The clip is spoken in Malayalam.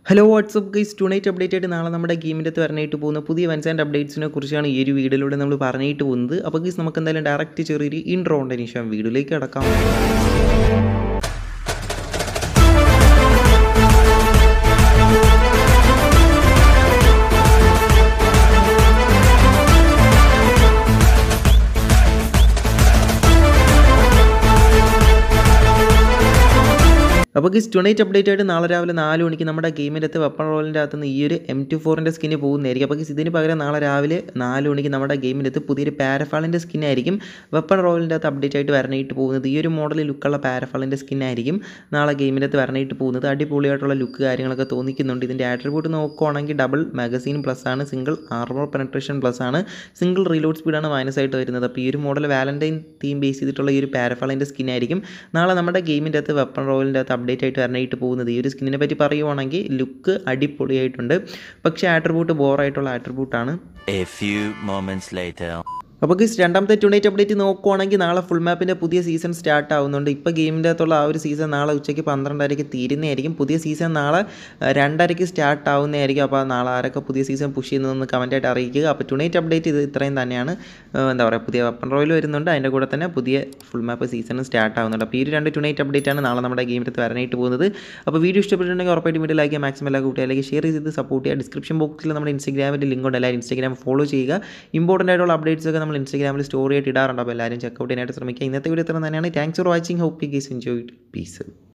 Hello what's up guys tonight update ആയിട്ട് നാളെ നമ്മുടെ ഗെയിമിൻ്റെ അകത്ത് വരാനായിട്ട് പോകുന്ന പുതിയ വൻസ് ആൻഡ് അപ്ഡേറ്റ്സിനെ കുറിച്ചാണ് ഈ ഒരു വീഡിയോയിലൂടെ നമ്മൾ പറഞ്ഞിട്ട് പോകുന്നത് അപ്പോൾ ഗൈസ് നമുക്ക് എന്തായാലും ഡയറക്റ്റ് ചെറിയൊരു ഇൻട്രോ ഉണ്ടതിന് ശേഷം വീഡിയോയിലേക്ക് കിടക്കാം അപ്പോൾ ഗീസ് ടുണൈറ്റ് അപ്ഡേറ്റ് ആയിട്ട് നാളെ രാവിലെ നാല് മണിക്ക് നമ്മുടെ ഗെയിമിൻ്റെ അകത്ത് വെപ്പൺ റോളിൻ്റെ അകത്ത് നിന്ന് ഈ ഒരു എം ടു ഫോറിൻ്റെ സ്കിന്ന് പോകുന്നതായിരിക്കും അപ്പോൾ ഗീസ് ഇതിന് പകരം നാളെ രാവിലെ നാല് മണിക്ക് നമ്മുടെ ഗെയിമിൻ്റെ അകത്ത് പുതിയൊരു പാരഫാളിൻ്റെ സ്കിന്നായിരിക്കും വെപ്പൺ റോളിൻ്റെ അകത്ത് അപ്ഡേറ്റ് ആയിട്ട് വരണമായിട്ട് പോകുന്നത് ഈ ഒരു മോഡൽ ലുക്കുള്ള പാരഫാളിൻ്റെ സ്കിന്നായിരിക്കും നാളെ ഗെയിമിൻ്റെ അകത്ത് വരണമായിട്ട് പോകുന്നത് അടിപൊളിയായിട്ടുള്ള ലുക്ക് കാര്യങ്ങളൊക്കെ തോന്നിക്കുന്നുണ്ട് ഇതിൻ്റെ ആട്രിബ്യൂട്ട് നോക്കുവാണെങ്കിൽ ഡബിൾ മാഗസീൻ പ്ലസ് ആണ് സിംഗിൾ ആർമർ പെനട്രേഷൻ പ്ലസ് ആണ് സിംഗിൾ റീലോഡ് സ്പീഡാണ് മൈനസ് ആയിട്ട് വരുന്നത് അപ്പോൾ ഈ ഒരു മോഡൽ വാലൻറ്റൈൻ തീം ബേസ് ചെയ്തിട്ടുള്ള ഈ ഒരു പാരഫാളിൻ്റെ സ്കിന്നായിരിക്കും നാളെ നമ്മുടെ ഗെയിമിൻ്റെ അകത്ത് വെപ്പൺ റോളിൻ്റെ അകത്ത് അപ്ഡേറ്റ് ആയിട്ട് വരണമായിട്ട് പോകുന്നത് ഈ ഒരു സ്കിന്നിനെ പറ്റി പറയുവാണെങ്കിൽ ലുക്ക് അടിപൊളിയായിട്ടുണ്ട് പക്ഷേ ആട്രിബ്യൂട്ട് ബോറായിട്ടുള്ള ആട്രിബ്യൂട്ടാണ് A few moments later. അപ്പോൾ ഗീസ് രണ്ടാമത്തെ ടുണൈറ്റ് അപ്ഡേറ്റ് നോക്കുവാണെങ്കിൽ നാളെ ഫുൾ മാപ്പിൻ്റെ പുതിയ സീസൺ സ്റ്റാർട്ട് ആവുന്നുണ്ട് ഇപ്പോൾ ഗെയിമിൻ്റെ അകത്തുള്ള ആ ഒരു സീസൺ നാളെ ഉച്ചയ്ക്ക് പന്ത്രണ്ടരയ്ക്ക് തീരുന്നതായിരിക്കും പുതിയ സീസൺ നാളെ അഹ്, രണ്ടരയ്ക്ക് സ്റ്റാർട്ട് ആവുന്നതായിരിക്കും അപ്പോൾ നാളെ ആരൊക്കെ പുതിയ സീസൺ പുഷ് ചെയ്യുന്നതെന്ന് കമൻറ്റായിട്ട് അറിയിക്കുക അപ്പോൾ ടുണൈറ്റ് അപ്ഡേറ്റ് ഇത് ഇത്രയും തന്നെയാണ് അഹ്, എന്താ പറയുക പുതിയ വെപ്പൺ റോയിൽ വരുന്നുണ്ട് അതിൻ്റെ കൂടെ തന്നെ പുതിയ ഫുൾ മാപ്പ് സീസൺ സ്റ്റാർട്ട് ആവുന്നുണ്ട് അപ്പോൾ ഈ ഒരു രണ്ട് ടുണൈറ്റ് അപ്ഡേറ്റ് ആണ് നാളെ നമ്മുടെ ഗെയിമിൻ്റെ അകത്ത് വരാനായിട്ട് പോകുന്നത് അപ്പോൾ വീഡിയോ ഇഷ്ടപ്പെട്ടിട്ടുണ്ടെങ്കിൽ ഉറപ്പായിട്ട് വീഡിയോ ലൈക്ക് മാക്സിമം എല്ലാ കൂട്ടുകാരിലേക്ക് ഷെയർ ചെയ്ത് സപ്പോർട്ട് ചെയ്യുക ഡിസ്ക്രിപ്ഷൻ ബോക്സിൽ നമ്മുടെ ഇൻസ്റ്റാഗ്രാമിൻ്റെ ലിങ്ക് ഉണ്ട് എല്ലാവരും ഇൻസ്റ്റാഗ്രാം ഫോളോ ചെയ്യുക ഇമ്പോർട്ടൻ്റ് ആയിട്ടുള്ള അപ്ഡേറ്റ്സ് ഒക്കെ നമ്മൾ ഇൻസ്റ്റാഗ്രാമിൽ സ്റ്റോറി ആയിട്ട് ഇടാറുണ്ട് അപ്പോൾ എല്ലാവരും ചെക്കൗട്ട് ചെയ്യാനായിട്ട് ശ്രമിക്കുക ഇന്നത്തെ വീഡിയോ ഇത്ര തന്നെയാണ് thanks for watching hope you guys enjoy piece